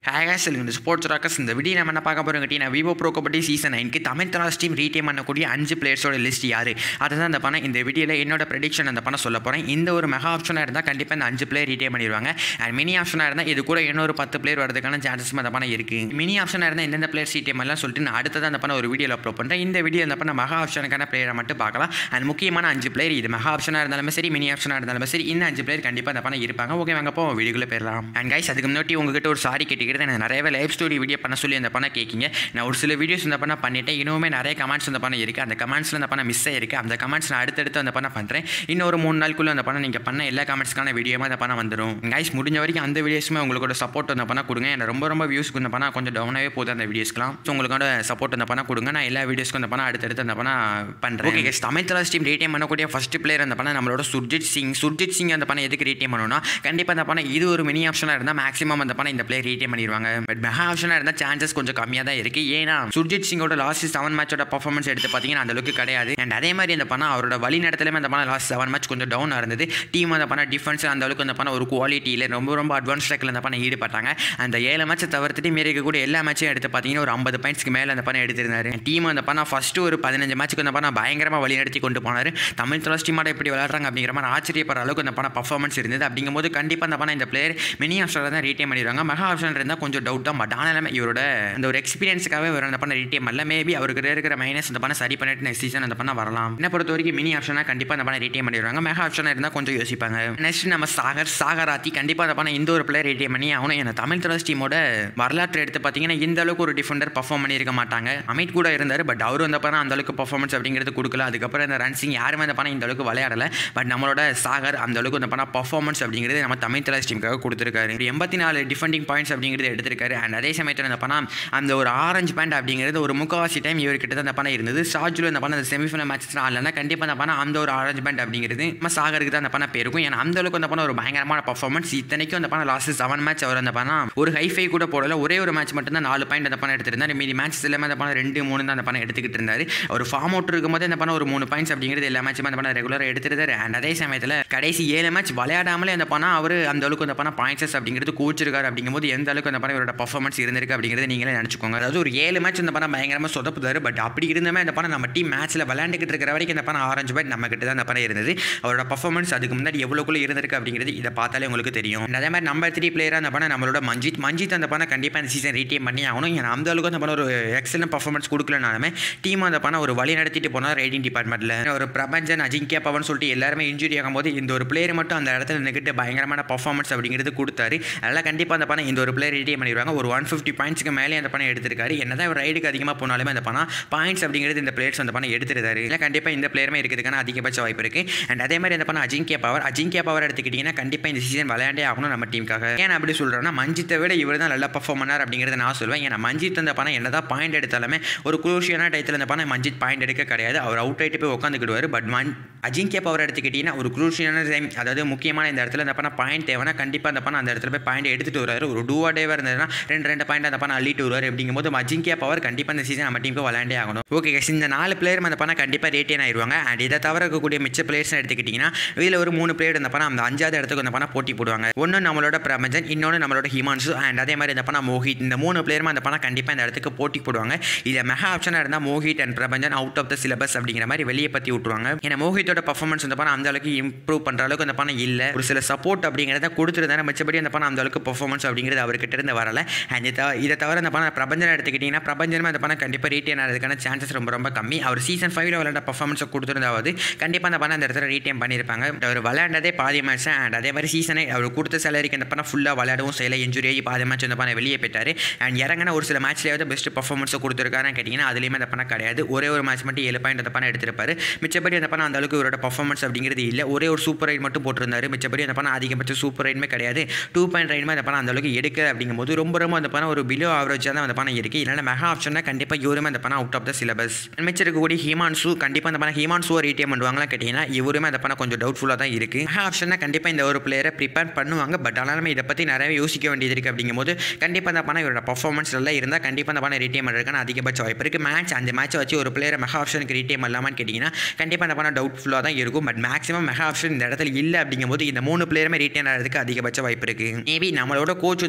ஹேகாஸ் இந்த sports Rockers இந்த video நம்ம என்ன பார்க்க போகிறோம் கேட்டீங்கன்னா விவோ ப்ரோ கபடி சீசன் நைனுக்கு தமிழ் தலாஸ் டீம் ரீட்டேம் பண்ணக்கூடிய அஞ்சு பிளேயர்ஸோட லிஸ்ட் யார் அதுதான் அந்த பணம் இந்த வீடியோவில் என்னோட ப்ரெடிக்ஷன் அந்த பணம் சொல்ல போகிறேன் இந்த ஒரு மெகா ஆப்ஷனாக இருந்தால் கண்டிப்பாக இந்த அஞ்சு பிளேயர் ரீட்டேம் பண்ணிடுவாங்க அண்ட் மினி ஆப்ஷனாக இருந்தால் இது கூட இன்னொரு பத்து பிளேயர் வரதுக்கான சான்சஸ் அந்த பணம் இருக்குது மினி ஆப்ஷனாக இருந்தால் எந்தெந்த பிளேயர் ரீட்டேம் எல்லாம் சொல்லிட்டு நான் அடுத்ததான் அந்த பணம் ஒரு வீடியோவில் அப்லோட் பண்ணுறேன் இந்த வீடியோ அந்த பண்ண மெகா ஆப்ஷனுக்கான பிளேயரை மட்டும் பார்க்கலாம் அண்ட் முக்கியமான அஞ்சு பிளேயர் இது மெகா ஆப்ஷனாக இருந்தாலும் சரி மினி ஆப்ஷனாக இருந்தாலும் சரி இந்த அஞ்சு பிளேயர் கண்டிப்பாக அந்த பணம் இருப்பாங்க ஓகே வாங்க போ வீடியோக்குள்ளே போயிடலாம் அண்ட் கைஸ் அதுக்கு முன்னாடி உங்ககிட்ட ஒரு சாரி கேட்டுக்கிறது நான் நிறையவே லைவ் ஸ்டோரி வீடியோ பண்ண சொல்லி அந்த பண்ண கேட்கிங்க நான் ஒரு சில வீடியோஸ் இந்த பண்ண பண்ணிட்டேன் இன்னுமே நிறைய கமெண்ட்ஸ் அந்த பண்ண இருக்குது அந்த கமெண்ட்ஸில் அந்த பண்ண மிஸ் ஆயிருக்கு அந்த கமெண்ட்ஸ் நான் அடுத்தடுத்து அந்த பண்ண பண்ணுறேன் இன்னொரு மூணு நாளுக்குள்ளே அந்த பண்ண நீங்கள் பண்ண எல்லா கமெண்ட்ஸ்க்கான வீடியோமா அந்த பண்ண வந்துடும் கைஸ் முடிஞ்ச வரைக்கும் அந்த வீடியோஸுமே உங்களோட சப்போர்ட் அந்த பண்ண கொடுங்க எனக்கு ரொம்ப ரொம்ப வியூஸ்க்கு இந்த பண்ண கொஞ்சம் டவுனாகவே போகுது அந்த வீடியோஸ்க்குலாம் ஸோ உங்களோட சப்போர்ட் அந்த பண்ண கொடுங்க நான் எல்லா வீடியோஸ்க்கும் அந்த பண்ண அடுத்தடுத்து அந்த பண்ண பண்ணுறேன் okay guys Tamil Thalaivas team retain பண்ணக்கூடிய ஃபஸ்ட் பிளேயர் அந்த பண்ண நம்மளோட சுர்ஜித் சிங் சுர்ஜித் சிங் அந்த பண்ண எதுக்கு ரீட்டேம் பண்ணணும்னா கண்டிப்பாக அந்த பண்ண இது ஒரு மினி ஆப்ஷனாக இருந்தால் மேக்ஸிமம் அந்த பண்ண இந்த பிளேயர் ரீட்டேம் பண்ணிடுவாங்க பட் மெகா ஆப்ஷனாக இருந்தால் சான்சஸ் கொஞ்சம் கம்மியாக தான் இருக்குது ஏன்னா சுர்ஜித் சிங்கோட லாஸ்ட் செவன் மேட்சோட பர்ஃபார்மன்ஸ் எடுத்து பார்த்தீங்கன்னா அந்த அளவுக்கு கிடையாது அண்ட் அதே மாதிரி அந்த பண்ண அவரோட வழி நடத்தலுமே அந்த பண்ண லாஸ்ட் செவன் மேட்ச் கொஞ்சம் டவுன் இருந்தது டீம் அந்த பண்ண டிஃபென்ஸ் அந்த அளவுக்கு அந்த பண்ண ஒரு குவாலிட்டியில் ரொம்ப ரொம்ப அட்வான்ஸ் ட்ராக்கில் அந்த பண்ண ஈடுபட்டாங்க அந்த ஏழு மேட்சை தவிர்த்துட்டு மீறி இருக்கக்கூடிய எல்லா மேட்சையும் எடுத்து பார்த்தீங்கன்னா ஒரு ஐம்பது பாயிண்ட்ஸ்க்கு மேலே அந்த பண்ண எடுத்திருந்தாரு டீம் அந்த பண்ண ஃபஸ்ட்டு ஒரு பதினஞ்சு மேட்ச்சுக்கு அந்த பண்ண பயங்கரமாக வழி நடத்தி கொண்டு போனார் தமிழ் துளஸ் டீமோட எப்படி விளையாடுறாங்க அப்படிங்கிற மாதிரி ஆச்சரியப்படுற அளவுக்கு அந்த பண்ண பர்ஃபார்மன்ஸ் இருந்தது அப்படிங்கும்போது கண்டிப்பாக அந்த பண்ண இந்த பிளேயர் மினி ஆப்ஷனில் தான் ரீட்டேம் பண்ணிடுவாங்க மெகா ஆப்ஷன் இருந்தால் கொஞ்சம் டவுட் தான் பட் ஆனாலுமே இவரோட அந்த ஒரு எக்ஸ்பீரியன்ஸுக்காகவே இவர் அந்த பண்ண ரீட்டேம் அல்ல மேபி அவருக்கு இருக்கிற மைனஸ் அந்த பண்ண சரி பண்ணிட்டு நெக்ஸ்ட் சீசன் அந்த பண்ண வரலாம் என்ன பொறுத்த வரைக்கும் மினி ஆப்ஷனாக கண்டிப்பாக அந்த பண்ண ரீட்டேம் பண்ணிடுவாங்க மெகா ஆப்ஷனாக இருந்தால் கொஞ்சம் யோசிப்பாங்க நெக்ஸ்ட் நம்ம சாகர் சாகராத்தி கண்டிப்பாக அந்த பண்ண இந்த ஒரு பிளேயர் ரீட்டேம் பண்ணி ஆகணும் ஏன்னா தமிழ் துளஸ் டீமோட வரலாற்று எடுத்து பார்த்தீங்கன்னா இந்த அளவுக்கு ஒரு டிஃபெண்டர் பர்ஃபார்ம் பண்ணியிருக்க மாட்டாங்க அமித் கூட இருந்தார் பட் அவரும் அந்த பண்ண அந்த அளவுக்கு பர்ஃபார்மன்ஸ் அப்படிங்கிறது கொடுக்கல அதுக்கப்புறம் இந்த ரன்சிங் யாருமே அந்த பண்ண இந்த அளவுக்கு விளையாடல பட் நம்மளோட சாகர் அந்த அளவுக்கு அந்த பண்ண பர்ஃபார்மன்ஸ் அப்படிங்கிறது நம்ம தமிழ் தலாஸ் டீமுக்காக கொடுத்துருக்காரு ஒரு எண்பத்தி நாலு டிஃபெண்டிங் பாயிண்ட்ஸ் அப்படிங்கிறது எடுத்திருக்காரு அண்ட் அதே சமயத்தில் அந்த பணம் அந்த ஒரு ஆரஞ்சு பேண்ட் அப்படிங்கிறது ஒரு முக்கால்வாசி டைம் இவர்கிட்ட தான் அந்த பணம் இருந்தது ஷார்ஜில் அந்த பணம் அந்த செமிஃபைனல் மேட்சஸ் ஆடலன்னா கண்டிப்பாக அந்த பணம் அந்த ஒரு ஆரஞ்சு பேண்ட் அப்படிங்கிறது நம்ம சாகருக்கு தான் அந்த பணம் பேருக்கும் ஏன்னா அந்த அளவுக்கு அந்த பணம் ஒரு பயங்கரமான பர்ஃபார்மன்ஸ் இத்தனைக்கும் அந்த பணம் லாஸ்ட் செவன் மேட்ச் அவர் அந்த பணம் ஒரு ஹைஃபை கூட போடல ஒரே ஒரு மேட்ச் மட்டும் தான் நாலு பாயிண்ட் அந்த பணம் எடுத்திருந்தார் மீதி மேட்ச் எல்லாமே அந்த பணம் ரெண்டு மூணு தான் அந்த பணம் எடுத்துக்கிட்டு இருந்தார் ஒரு ஃபார்ம் அவுட் இருக்கும்போது அந்த பணம் ஒரு மூணு பாயிண்ட்ஸ் அப்படிங்கிறது எல்லா மேட்சுமே அந்த பணம் ரெகுலராக எடுத்துருந்தார் அண்ட் அதே சமயத்தில் கடைசி ஏழு மேட்ச் விளையாடாமலே அந்த பணம் அவர் அந்த அளவுக்கு அந்த பணம் பாயிண்ட்ஸஸ் அப்படிங்கிறது கூச்சிருக்காரு அப்படிங்கும்போது எந்த அளவுக்கு அந்த பணம் இவரோட பர்ஃபார்மன்ஸ் இருந்திருக்கு அப்படிங்கிறது நீங்களே நினச்சிக்கோங்க அதாவது ஒரு ஏழு மேட்ச் அந்த பணம் பயங்கரமாக சொதப்புதாரு பட் அப்படி இருந்தமே அந்த பணம் நம்ம டீம் மேட்ச்சில் விளையாண்டுக்கிட்டு இருக்கிற வரைக்கும் அந்த பணம் ஆரஞ்சு பேட் நம்ம கிட்ட தான் அந்த பணம் இருந்தது அவரோட பர்ஃபார்மன்ஸ் அதுக்கு முன்னாடி எவ்வளோக்குள்ள இருந்திருக்கு அப்படிங்கிறது இதை பார்த்தாலே உங்களுக்கு தெரியும் And அதே மாதிரி நம்பர் த்ரீ பிளேயராக அந்த பணம் நம்மளோட மஞ்சித் மஞ்சித் அந்த பணம் கண்டிப்பாக இந்த சீசன் ரீட்டேம் பண்ணி ஆகணும் ஏன்னா அந்த அளவுக்கு அந்த பணம் ஒரு எக்ஸலன்ட் பர்ஃபார்மன்ஸ் கொடுக்கலனாலுமே டீம் அந்த பணம் ஒரு வழி நடத்திட்டு போனால் ரைடிங் டிபார்ட்மெண்ட்டில் ஒரு பிரபஞ்சன் அஜிங்கியா பவன் சொல்லிட்டு எல்லாருமே இன்ஜுரி ஆகும்போது இந்த ஒரு பிளேயர் மட்டும் அந்த இடத்துல நின்றுட்டு பயங்கரமான பர்ஃபார்மன்ஸ் அப்படிங்கிறது கொடுத்தாரு அதனால் கண்டிப்பாக அந்த பணம் இந்த ஒரு பிளேயர் ரீட்டேம் பண்ணிடுவாங்க ஒரு ஒன் ஃபிஃப்டி பாயிண்ட்ஸ்க்கு மேலே அந்த பணம் எடுத்திருக்காரு என்னதான் ஒரு ரைடுக்கு அதிகமாக போனாலுமே அந்த பணம் பாயிண்ட்ஸ் அப்படிங்கிறது இந்த பிளேயர்ஸ் அந்த பணம் எடுத்துருந்தாரு இல்லை கண்டிப்பாக இந்த பிளேயருமே இருக்கிறதுக்கான அதிகபட்ச வாய்ப்பு இருக்குது அண்ட் அதே மாதிரி அந்த பணம் அஜிங்கியா பவர் அஜிங்கியா பவர் எடுத்துக்கிட்டிங்கன்னா கண்டிப்பாக இந்த சீசன் விளையாண்டே ஆகணும் நம்ம டீமுக்காக ஏன் அப்படி சொல்கிறேன்னா மஞ்சித்தை விட இவர் தான் நல்லா பர்ஃபார்ம் பண்ணார் அப்படிங்கிறத நான் சொல்லுவேன் ஏன்னா மஞ்சித் அந்த பணம் என்னதான் பாயிண்ட் எடுத்தாலுமே ஒரு குரூஷியான டயத்தில் அந்த பணம் மஞ்சித் பாயிண்ட் எடுக்க கிடையாது அவர் அவுட் ஆகிட்டு போய் உட்காந்துக்கிடுவார் பட் மன் அஜிங்கியா பவர் எடுத்துக்கிட்டிங்கன்னா ஒரு குரூஷியான டைம் அதாவது முக்கியமான இந்த இடத்துல அந்த பணம் பாயிண்ட் தேவைன்னா கண்டிப்பாக அந்த பணம் அந்த இடத்துல போய் பாயிண்ட் எடுத்துகிட்டு வருவார் ஒரு டூவா டேவாக இருந்ததுன்னா ரெண்டு ரெண்டு பாயிண்ட் அந்த பணம் அள்ளிட்டு வருவார் அப்படிங்கும்போது அஜிங்கியா பவர் கண்டிப்பாக இந்த சீசன் நம்ம டீமுக்கு விளையாண்டே ஆகணும் ஓகே guys, இந்த நாலு பிளேயர் அந்த பணம் கண்டிப்பாக ரேட்டேன் ஆயிடுவாங்க அண்ட் இதை தவிர இருக்கக்கூடிய மிச்ச பிளேயர்ஸ் எடுத்துக்கிட்டிங்கன்னா இதில் ஒரு மூணு பிளேயர் அந்த பணம் அந்த அஞ்சாவது இடத்துக்கு அந்த பணம் போட்டி போடுவாங்க ஒன்று நம்மளோட பிரபஞ்சன் இன்னொன்று நம்மளோட ஹிமான்சு அண்ட் அதே மாதிரி இந்த பணம் மோஹித் இந்த மூணு பிளேயரும் அந்த பணம் கண்டிப்பாக இந்த இடத்துக்கு போட்டி போடுவாங்க இதில் மெகா ஆப்ஷனாக இருந்தால் Mohit and Prapanjan out of the syllabus அப்படிங்கிற மாதிரி வெளியே பற்றி விட்டுருவாங்க ஏன்னா மோஹித்தோட பர்ஃபார்மன்ஸ் அந்த பணம் அந்த அளவுக்கு இம்ப்ரூவ் பண்ணுற அளவுக்கு அந்த பணம் இல்லை ஒரு சில சப்போர்ட் அப்படிங்கிறத கொடுத்துருந்தாரு மிச்சபடி அந்த பணம் அந்த அளவுக்கு பர்ஃபார்மன்ஸ் அப்படிங்கிறது அவர்கிட்ட இருந்து வரல அண்ட் இதை இதை தவிர அந்த பணம் பிரபஞ்சன் எடுத்துக்கிட்டிங்கன்னா பிரபஞ்சனுமே அந்த பணம் கண்டிப்பாக ரீட்டேன் ஆகிறதுக்கான சான்சஸ் ரொம்ப ரொம்ப கம்மி அவர் சீசன் ஃபைவ்ல விளையாட பர்ஃபார்மன்ஸை கொடுத்துருந்தாவது கண்டிப்பாக அந்த பணம் அந்த இடத்துல ரீட்டேன் பண்ணியிருப்பாங்க But அவர் விளையாண்டதே பாதி மேட்ச் அண்ட் அதே மாதிரி சீசனை அவர் கொடுத்த சேலரிக்கு அந்த பணம் ஃபுல்லாக விளையாடவும் செய்யல இன்ஜுரி ஆகி பாதி மேட்ச் அந்த பணம் வெளியே போயிட்டார் அண்ட் இறங்கின ஒரு சில மேட்ச்லேயாவது பெஸ்ட் பர்ஃபார்மன்ஸை கொடுத்துருக்காருன்னு கேட்டிங்கன்னா அதுலேயுமே அந்த பணம் கிடையாது ஒரே ஒரு மேட்ச் மட்டும் ஏழு பாயிண்ட் அந்த பணம் எடுத்திருப்பாரு மிச்சப்படி அந்த பணம் அந்த அளவுக்கு இவரோட பர்ஃபார்மன்ஸ் அப்படிங்கிறது இல்லை ஒரே ஒரு சூப்பர் ரைட் மட்டும் போட்டிருந்தாரு மிச்சப்படி அந்த பணம் அதிகபட்ச சூப்பர் ரைடுமே கிடையாது டூ பாயிண்ட் ரைடுமே அந்த பணம் அந்த அளவுக்கு எடுக்கல அப்படிங்கும்போது ரொம்ப ரொம்ப அந்த பணம் ஒரு பிலோ ஆவரேஜாக தான் அந்த பணம் இருக்குது இதனால் மெகா ஆப்ஷன்னா கண்டிப்பாக இவருமே அந்த பணம் அவுட் ஆஃப் த சிலபஸ் மிச்சம் இருக்கக்கூடிய ஹிமான்சு கண்டிப்பாக அந்த பணம் ஹிமான்சுவை ரீட்டேம் பண்ணுவாங்களா கேட்டிங்கன்னா இவருமே அந்த பணம் கொஞ்சம் டவுட்ஃபுல்லாக தான் இருக்குது மெகா ஆப்ஷன்னா கண்டிப்பாக இந்த ஒரு பிளேயரை ப்ரிப்பேர் பண்ணுவாங்க பட் ஆனாலுமே இதை பற்றி நிறைய யோசிக்க வேண்டியது இருக்குது அப்படிங்கும்போது கண்டிப்பாக அந்த பணம் இவரோட பர்ஃபார்மன்ஸ் நல்லா இருந்தால் கண்டிப்பாக அந்த பணம் ரீட்டேம் பண்ணுறதுக்கான அதிகபட்ச வாய்ப்பு இருக்குது மேட்ச் அந்த மேட்ச்சை வச்சு ஒரு பிளேயரை மெகா ஆப்ஷனுக்கு ரீட்டேம் பண்ணலாமான்னு கேட்டிங்கன்னா கண்டிப்பாக அந்த பணம் டவுட்ஃபுல்லாக தான் இருக்கும் பட் மேக்ஸிமம் மெகா ஆப்ஷன் இந்த இடத்துல இல்லை அப்படிங்கும்போது இந்த மூணு பிளேயருமே ரீட்டேன் ஆகிறதுக்கு அதிகபட்ச வாய்ப்பு இருக்குது மேபி நம்மளோட கோச் இந்த பண்ண ஹிமா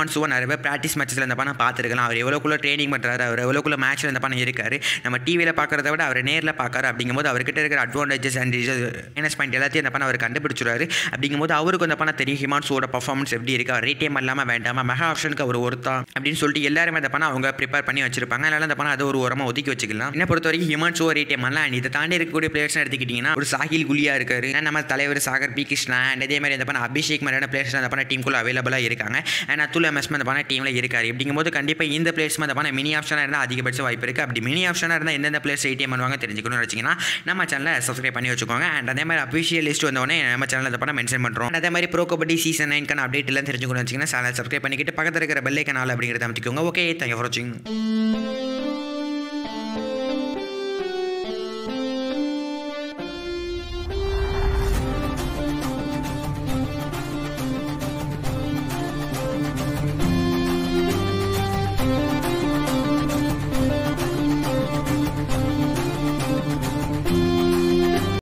ஹிமான்சுவை நிறைய பேர் ப்ராக்டிஸ் மேட்ச்சில் இந்த பண்ண பார்த்துருக்கலாம் அவர் எவ்வளோக்குள்ள ட்ரைனிங் பண்ணுறாரு அவர் எவ்வளோக்குள்ள மேட்ச்சில் இந்த பண்ண இருக்காரு நம்ம டிவியில் பார்க்குறத விட அவர் நேரில் பார்க்காரு அப்படிங்கும்போது அவர்கிட்ட இருக்கிற அட்வான்டேஜஸ் அண்ட் மைனஸ் பாயிண்ட் எல்லாத்தையும் இந்த பண்ண அவர் கண்டுபிடிச்சிருவாரு அப்படிங்கும்போது அவருக்கு அந்த பண்ண தெரியும் ஹிமான்சுவோட பர்ஃபார்மன்ஸ் எப்படி இருக்கு அவர் ரேட்டியம் இல்லாமல் வேண்டாமா மெகா ஆப்ஷனுக்கு அவர் ஒருத்தா அப்படின்னு சொல்லிட்டு எல்லாருமே அந்த பண்ண அவங்க ப்ரிப்பேர் பண்ணி வச்சிருப்பாங்க அதனால அந்த பண்ண அதை ஒரு உரமாக ஒதுக்கி வச்சுக்கலாம் என்ன பொறுத்த வரைக்கும் ஹிமான்சு ரேட்டியம் எல்லாம் and இதை தாண்டி இருக்கக்கூடிய பிளேயர்ஸ் எடுத்துக்கிட்டிங்கன்னா ஒரு சாஹில் குலியா இருக்காரு and நம்ம தலைவர் சாகர் பி கிருஷ்ணா அண்ட் அதே மாதிரி அந்த பண்ண அபிஷேக் மாதிரியான பிளேயர்ஸ் அந்த பண்ண டீமுக்குள்ள அவைலபிளாக இருக்காங்க அண்ட் அத்துல் எம்எஸ்மே அந்த பண்ண டீமில் இருக்காரு அப்படிங்கும்போது கண்டிப்பாக இந்த பிளேயர்ஸ் அந்த பண்ண மினி ஆப்ஷனாக இருந்தால் அதிகபட்ச வாய்ப்பு இருக்குது அப்படி மினி ஆப்ஷனாக இருந்தால் எந்தெந்த பிளேயர்ஸ் ஏடிஎம் பண்ணுவாங்க தெரிஞ்சுக்கணும்னு வச்சிங்கன்னா நம்ம சேனலை சப்ஸ்கிரைப் பண்ணி வச்சுக்கோங்க அண்ட் அதே மாதிரி அஃபிஷியல் லிஸ்ட் வந்தோடனே நம்ம சேனலில் அதை பண்ண மென்ஷன் பண்ணுறோம் அதே மாதிரி ப்ரோ கபடி சீசன் நைன்கான அப்டேட் எல்லாம் தெரிஞ்சுக்கணும்னு வச்சிங்கன்னா சேனல் சப்ஸ்கிரைப் பண்ணிக்கிட்டு பக்கத்தில் இருக்கிற பெல்லைக்கனால் அப்படிங்கிறத அமைச்சிக்கோங்க ஓகே தேங்க்யூ ஃபார் வாட்சிங்